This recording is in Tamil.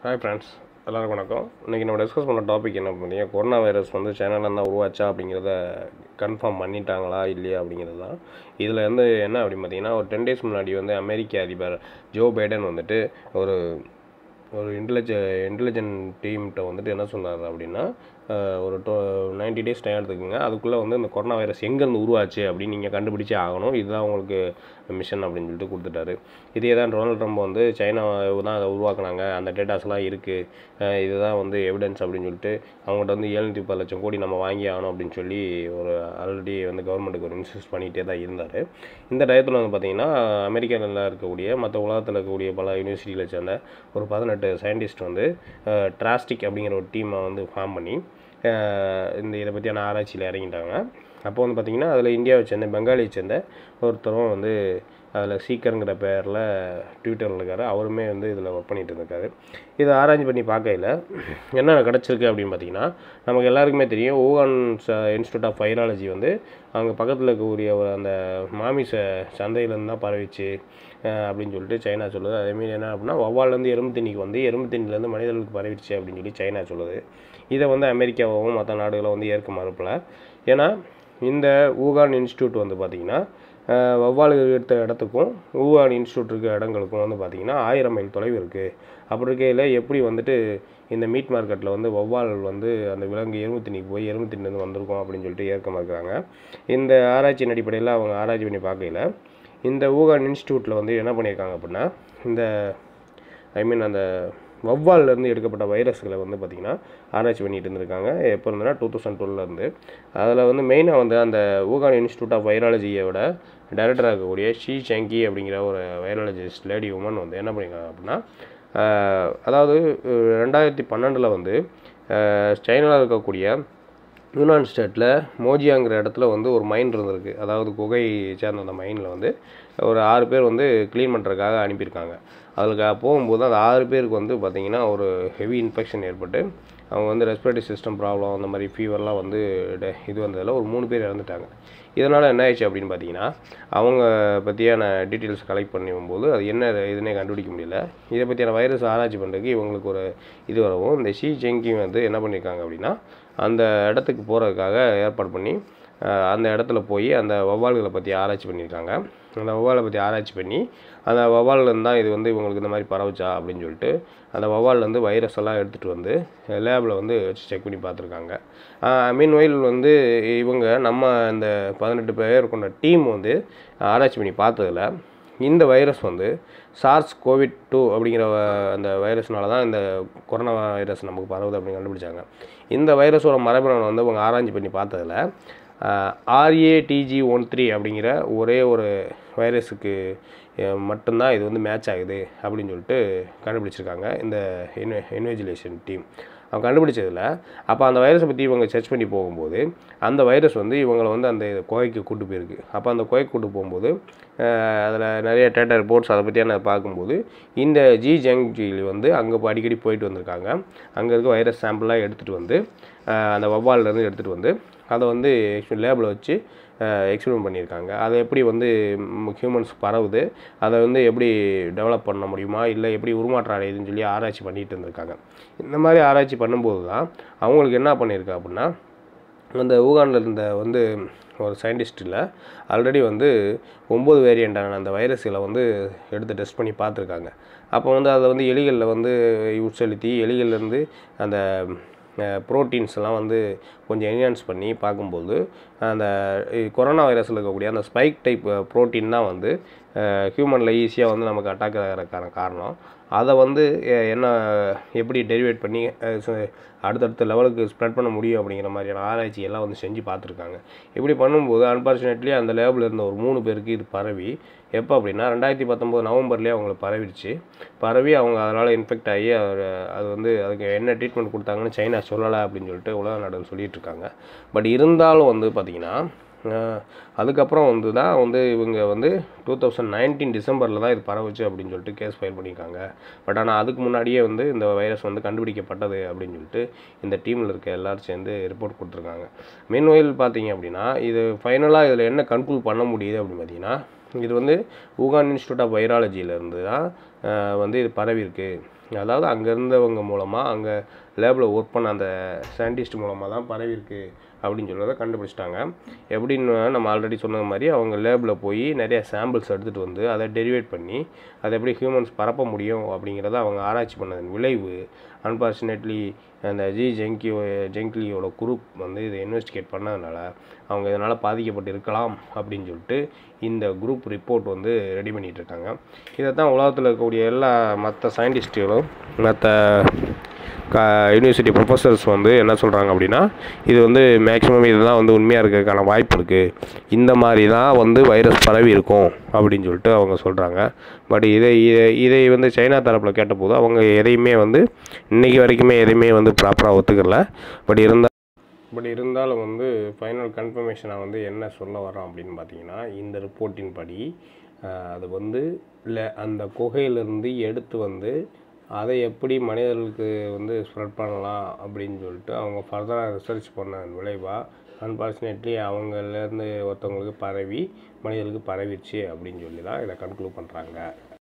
ஹாய் ஃப்ரெண்ட்ஸ் எல்லாருக்கும் வணக்கம் இன்றைக்கி நம்ம டிஸ்கஸ் பண்ண டாபிக் என்ன பார்த்தீங்கன்னா கொரோனா வைரஸ் வந்து சைனால இருந்தால் உருவாச்சா அப்படிங்கிறத கன்ஃபார்ம் பண்ணிட்டாங்களா இல்லையா அப்படிங்கிறது தான் இதில் வந்து என்ன அப்படின்னு பார்த்தீங்கன்னா ஒரு டென் டேஸ் முன்னாடி வந்து அமெரிக்க அதிபர் ஜோ பைடன் வந்துட்டு ஒரு ஒரு இன்டெலிஜ இன்டெலிஜென்ட் டீம்கிட்ட வந்துட்டு என்ன சொன்னார் அப்படின்னா அஹ், ஒரு டோ நைன்டி டேஸ் டைம் எடுத்துக்கோங்க அதுக்குள்ளே வந்து இந்த கொரோனா வைரஸ் எங்கேருந்து உருவாச்சு அப்படின்னு நீங்கள் கண்டுபிடிச்சே ஆகணும் இதுதான் உங்களுக்கு மிஷன் அப்படின்னு சொல்லிட்டு கொடுத்துட்டாரு இதே தான் டொனால்ட் ட்ரம்ப் வந்து சைனா தான் அதை உருவாக்குனாங்க அந்த டேட்டாஸ்லாம் இருக்குது இதுதான் வந்து எவிடன்ஸ் அப்படின்னு சொல்லிட்டு அவங்கள்ட்ட வந்து எழுநூற்றி முப்பது லட்சம் கோடி நம்ம வாங்கி ஆகணும் அப்படின்னு சொல்லி ஒரு ஆல்ரெடி வந்து கவர்மெண்ட்டுக்கு ஒரு இன்சிஸ்ட் பண்ணிகிட்டே தான் இருந்தார் இந்த டயத்தில் வந்து பார்த்திங்கன்னா அமெரிக்காவில் இருக்கக்கூடிய மற்ற உலகத்தில் இருக்கக்கூடிய பல யூனிவர்சிட்டிகளை சேர்ந்த ஒரு பதினெட்டு சயின்டிஸ்ட் வந்து டிராஸ்டிக் அப்படிங்கிற ஒரு டீமை வந்து ஃபார்ம் பண்ணி அஹ், இந்த இதை பற்றியான ஆராய்ச்சியில் இறங்கிட்டாங்க அப்போ வந்து பார்த்திங்கன்னா அதில் இந்தியாவை சேர்ந்த பெங்காலியை சேர்ந்த ஒருத்தரும் வந்து அதில் சீக்கருங்கிற பேரில் ட்விட்டரில் இருக்கார் அவருமே வந்து இதில் ஒர்க் பண்ணிட்டு இருந்திருக்காரு இதை ஆராய்ச்சி பண்ணி பார்க்கையில் என்ன கிடச்சிருக்கு அப்படின்னு பார்த்தீங்கன்னா நமக்கு எல்லாருக்குமே தெரியும் ஊகான் இன்ஸ்டியூட் ஆஃப் வைராலஜி வந்து அங்கே பக்கத்தில் இருக்கக்கூடிய ஒரு அந்த மாமிச சந்தையிலேருந்து தான் பரவிச்சு அஹ் அப்படின்னு சொல்லிட்டு சைனா சொல்லுது அதேமாரி என்ன அப்படின்னா வவ்வால்லேருந்து எறும்பு தண்ணிக்கு வந்து எறும்பு தண்ணிலேருந்து மனிதர்களுக்கு பரவிடுச்சு அப்படின்னு சொல்லி சைனா சொல்லுது இதை வந்து அமெரிக்காவும் மற்ற நாடுகளும் வந்து ஏற்க மறுப்பல ஏன்னா இந்த ஊகான் இன்ஸ்டியூட் வந்து பார்த்திங்கன்னா அஹ், வவ்வால்கள் எடுத்த இடத்துக்கும் ஊகான் இன்ஸ்டியூட் இருக்க இடங்களுக்கும் வந்து பார்த்திங்கன்னா ஆயிரம் மைல் தொலைவு இருக்குது அப்படி இருக்கையில் எப்படி வந்துட்டு இந்த மீட் மார்க்கெட்டில் வந்து வவ்வால் வந்து அந்த விலங்கு எறும்பு தண்ணிக்கு போய் எறும்பு தண்ணிலேருந்து வந்திருக்கும் அப்படின்னு சொல்லிட்டு ஏற்க மறுக்கிறாங்க இந்த ஆராய்ச்சியின் அடிப்படையில் அவங்க ஆராய்ச்சி பண்ணி பார்க்கையில இந்த ஊகான் இன்ஸ்டியூட்டில் வந்து என்ன பண்ணியிருக்காங்க அப்படின்னா இந்த ஐ மீன் அந்த வவ்வால்லேருந்து எடுக்கப்பட்ட வைரஸ்களை வந்து பார்த்திங்கன்னா ஆராய்ச்சி பண்ணிட்டு இருந்திருக்காங்க எப்போ இருந்ததுன்னா டூ தௌசண்ட் டுவெல்லேருந்து அதில் வந்து மெயினாக வந்து அந்த ஊகான் இன்ஸ்டியூட் ஆஃப் வைராலஜியோட டைரக்டராக இருக்கக்கூடிய ஷி செங்கி அப்படிங்கிற ஒரு வைராலஜிஸ்ட் லேடி உமன் வந்து என்ன பண்ணியிருக்காங்க அப்படின்னா ஆஹ், அதாவது அஹ், ரெண்டாயிரத்தி பன்னெண்டில் வந்து சைனாவில் இருக்கக்கூடிய யூனான் ஸ்டேட்டில் மோஜியாங்கிற இடத்துல வந்து ஒரு மைன் இருந்திருக்கு அதாவது குகை சேர்ந்த அந்த மைனில் வந்து ஒரு ஆறு பேர் வந்து க்ளீன் பண்ணுறதுக்காக அனுப்பியிருக்காங்க அதுக்கு போகும்போது அந்த ஆறு பேருக்கு வந்து பார்த்திங்கன்னா ஒரு ஹெவி இன்ஃபெக்ஷன் ஏற்பட்டு அவங்க வந்து ரெஸ்பிரேட்டரி சிஸ்டம் ப்ராப்ளம் அந்த மாதிரி ஃபீவர்லாம் வந்து டெ- இது வந்ததில் ஒரு மூணு பேர் இறந்துட்டாங்க இதனால் என்ன ஆயிடுச்சு அப்படின்னு பார்த்தீங்கன்னா அவங்க பற்றியான டீட்டெயில்ஸ் கலெக்ட் பண்ணும்போது அது என்ன இதுனே கண்டுபிடிக்க முடியல இதை பற்றியான வைரஸ் ஆராய்ச்சி பண்ணுறதுக்கு இவங்களுக்கு ஒரு இது வரவும் இந்த ஷி ஜெங்கி வந்து என்ன பண்ணியிருக்காங்க அப்படின்னா அந்த இடத்துக்கு போகிறதுக்காக ஏற்பாடு பண்ணி அஹ், அந்த இடத்துல போய் அந்த வவ்வால்களை பற்றி ஆராய்ச்சி பண்ணியிருக்காங்க அந்த வவ்வாலை பற்றி ஆராய்ச்சி பண்ணி அந்த வவ்வால்லேருந்து தான் இது வந்து இவங்களுக்கு இந்த மாதிரி பரவுச்சா அப்படின்னு சொல்லிட்டு அந்த வவ்வால்லேருந்து வைரஸ் எல்லாம் எடுத்துகிட்டு வந்து லேபில் வந்து வச்சு செக் பண்ணி பார்த்துருக்காங்க மீன் வயல் வந்து இவங்க நம்ம இந்த பதினெட்டு பேர் கொண்ட டீம் வந்து ஆராய்ச்சி பண்ணி பார்த்ததுல இந்த வைரஸ் வந்து சார்ஸ் கோவிட் டூ அப்படிங்கிற வ- அந்த வைரஸ்னால தான் இந்த கொரோனா வைரஸ் நமக்கு பரவுது அப்படின்னு கண்டுபிடிச்சாங்க இந்த வைரஸோட மரபணு வந்து அவங்க ஆராய்ச்சி பண்ணி பார்த்ததுல ஆர்ஏடிஜி ஒன் த்ரீ அப்படிங்கிற ஒரே ஒரு வைரஸுக்கு அஹ், மட்டும்தான் இது வந்து மேட்ச் ஆகுது அப்படின்னு சொல்லிட்டு கண்டுபிடிச்சிருக்காங்க இந்த இன்வெ இன்வெஜிலேஷன் டீம் அவங்க கண்டுபிடிச்சதில் அப்போ அந்த வைரஸை பற்றி இவங்க சர்ச் பண்ணி போகும்போது அந்த வைரஸ் வந்து இவங்களை வந்து அந்த குகைக்கு கூட்டு போயிருக்கு அப்போ அந்த குகைக்கு கூட்டு போகும்போது அதில் நிறைய டேட்டா ரிப்போர்ட்ஸ் அதை பற்றியான பார்க்கும்போது இந்த ஜி ஜங்ஜி வந்து அங்கே அடிக்கடி போயிட்டு வந்திருக்காங்க அங்கே இருக்க வைரஸ் சாம்பிளாக எடுத்துகிட்டு வந்து அஹ், அந்த வவ்வால்லேருந்து எடுத்துகிட்டு வந்து அதை வந்து லேபில் வச்சு எக்ஸ்பிரிமெண்ட் பண்ணியிருக்காங்க அதை எப்படி வந்து ஹியூமன்ஸ் பரவுது அதை வந்து எப்படி டெவலப் பண்ண முடியுமா இல்லை எப்படி உருமாற்றம் அடையுதுன்னு சொல்லி ஆராய்ச்சி பண்ணிட்டு இருந்திருக்காங்க இந்த மாதிரி ஆராய்ச்சி பண்ணும்போது தான் அவங்களுக்கு என்ன பண்ணியிருக்கா அப்படின்னா அந்த ஊகானில் இருந்த வந்து ஒரு சயின்டிஸ்ட்டில் ஆல்ரெடி வந்து ஒம்பது வேரியண்டான அந்த வைரஸ்களை வந்து எடுத்து டெஸ்ட் பண்ணி பார்த்துருக்காங்க அப்போ வந்து அதை வந்து எலிகளில் வந்து உட்செலுத்தி எலிகள்லேருந்து அந்த ப்ரோட்டீன்ஸ்லாம் வந்து கொஞ்சம் என்ஹான்ஸ் பண்ணி பார்க்கும்போது அந்த அஹ், கொரோனா வைரஸில் இருக்கக்கூடிய அந்த ஸ்பைக் டைப் ப்ரோட்டீன் தான் வந்து ஹியூமனில் ஈஸியாக வந்து நமக்கு அட்டாக் ஆகிறதுக்கான காரணம் அதை வந்து அஹ், என்ன எப்படி டெரிவேட் பண்ணி அஹ், ச- அடுத்தடுத்த லெவலுக்கு ஸ்ப்ரெட் பண்ண முடியும் அப்படிங்கிற மாதிரியான ஆராய்ச்சி எல்லாம் வந்து செஞ்சு பார்த்துருக்காங்க இப்படி பண்ணும்போது அன்ஃபார்ச்சுனேட்லி அந்த லேபில் இருந்த ஒரு மூணு பேருக்கு இது பரவி எப்போ அப்படின்னா ரெண்டாயிரத்தி பத்தொம்போது நவம்பர்லேயே அவங்களுக்கு பரவிடுச்சு பரவி அவங்க அதனால் இன்ஃபெக்ட் ஆகி அது அது வந்து அதுக்கு என்ன ட்ரீட்மெண்ட் கொடுத்தாங்கன்னு சைனா சொல்லலை அப்படின்னு சொல்லிட்டு உலக நாடுகள் சொல்லிட்டு இருக்காங்க பட் இருந்தாலும் வந்து பார்த்திங்கன்னா அஹ், அதுக்கப்புறம் வந்து தான் வந்து இவங்க வந்து டூ தௌசண்ட் நைன்டீன் டிசம்பரில் தான் இது பரவுச்சு அப்படின்னு சொல்லிட்டு கேஸ் ஃபைல் பண்ணியிருக்காங்க பட் ஆனால் அதுக்கு முன்னாடியே வந்து இந்த வைரஸ் வந்து கண்டுபிடிக்கப்பட்டது அப்படின்னு சொல்லிட்டு இந்த டீமில் இருக்க எல்லாரும் சேர்ந்து ரிப்போர்ட் கொடுத்துருக்காங்க மென்வெயில் பார்த்தீங்க அப்படின்னா இது ஃபைனலாக இதில் என்ன கன்க்ளூட் பண்ண முடியுது அப்படின்னு பார்த்தீங்கன்னா இது வந்து ஊகான் இன்ஸ்டியூட் ஆஃப் வைராலஜியிலேருந்து தான் அஹ், வந்து இது பரவி இருக்கு அதாவது அங்கே இருந்தவங்க மூலமாக அங்கே லேபில் ஒர்க் பண்ண அந்த சயின்டிஸ்ட் மூலமாக தான் பரவிருக்கு அப்படின்னு சொல்கிறத கண்டுபிடிச்சிட்டாங்க எப்படின்னு நம்ம ஆல்ரெடி சொன்னது மாதிரி அவங்க லேபில் போய் நிறைய சாம்பிள்ஸ் எடுத்துகிட்டு வந்து அதை டெரிவேட் பண்ணி அதை எப்படி ஹியூமன்ஸ் பரப்ப முடியும் அப்படிங்கிறத அவங்க ஆராய்ச்சி பண்ணதன் விளைவு அன்ஃபார்ச்சுனேட்லி அந்த ஜி ஜெங்கி ஜெங்க்லியோட குரூப் வந்து இதை இன்வெஸ்டிகேட் பண்ணதுனால அவங்க இதனால் பாதிக்கப்பட்டு இருக்கலாம் அப்படின்னு சொல்லிட்டு இந்த குரூப் ரிப்போர்ட் வந்து ரெடி பண்ணிகிட்டு இருக்காங்க இதை தான் உலகத்தில் இருக்கக்கூடிய எல்லா மற்ற சயின்டிஸ்ட்டுகளும் மற்ற க யூனிவர்சிட்டி ப்ரொஃபஸர்ஸ் வந்து என்ன சொல்கிறாங்க அப்படின்னா இது வந்து மேக்ஸிமம் இதெல்லாம் வந்து உண்மையாக இருக்கிறதுக்கான வாய்ப்பு இருக்குது இந்த மாதிரி தான் வந்து வைரஸ் பரவி இருக்கும் அப்படின்னு சொல்லிட்டு அவங்க சொல்கிறாங்க பட் இதை இதை இதை வந்து சைனா தரப்பில் கேட்டபோது அவங்க எதையுமே வந்து இன்றைக்கி வரைக்குமே எதையுமே வந்து ப்ராப்பராக ஒத்துக்கல பட் இருந்தால் பட் இருந்தாலும் வந்து ஃபைனல் கன்ஃபர்மேஷனாக வந்து என்ன சொல்ல வரோம் அப்படின்னு பார்த்தீங்கன்னா இந்த ரிப்போர்ட்டின் படி ஆஹ், அது வந்து இல்லை அந்த குகையிலிருந்து எடுத்து வந்து அதை எப்படி மனிதர்களுக்கு வந்து ஸ்ப்ரெட் பண்ணலாம் அப்படின்னு சொல்லிட்டு அவங்க ஃபர்தராக ரிசர்ச் பண்ண விளைவாக அன்ஃபார்ச்சுனேட்லி அவங்கலேருந்து ஒருத்தவங்களுக்கு பரவி மனிதர்களுக்கு பரவிடுச்சு அப்படின்னு சொல்லி தான் இதை கன்க்ளூட் பண்ணுறாங்க